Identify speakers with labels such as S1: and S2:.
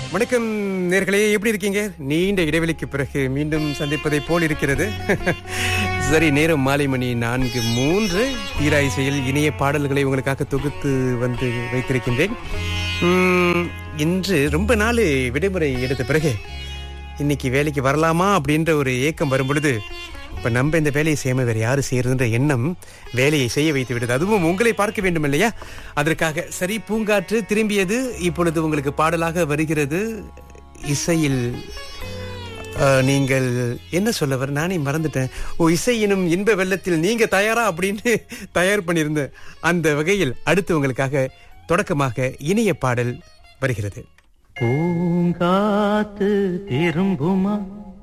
S1: வணக்கம் நேர்களே எப்படி இருக்கீங்க நீண்ட இடைவெளிக்கு பிறகு மீண்டும் சந்திப்பதை போல் இருக்கிறது சரி நேரம் மாலை மணி நான்கு மூன்று தீரா இசையில் இனிய பாடல்களை உங்களுக்காக தொகுத்து வந்து வைத்திருக்கின்றேன் உம், இன்று ரொம்ப நாள் விடுமுறை எடுத்த பிறகு இன்னைக்கு வேலைக்கு வரலாமா அப்படின்ற ஒரு ஏக்கம் வரும் பொழுது இப்ப நம்ம இந்த வேலையை செய்யாம வேற யாரு செய்யறதுன்ற எண்ணம் வேலையை செய்ய வைத்து விடுது அதுவும் உங்களை பார்க்க வேண்டும் இல்லையா அதற்காக சரி பூங்காற்று திரும்பியது இப்பொழுது உங்களுக்கு பாடலாக வருகிறது இசையில் அஹ், நீங்கள் என்ன சொல்ல வர நானே மறந்துட்டேன் ஓ இசையினும் இன்ப வெள்ளத்தில் நீங்க தயாரா அப்படின்னு தயார் பண்ணியிருந்தேன் அந்த வகையில் அடுத்து உங்களுக்காக தொடக்கமாக இனிய பாடல் வருகிறது
S2: பூங்காத்து திரும்புமா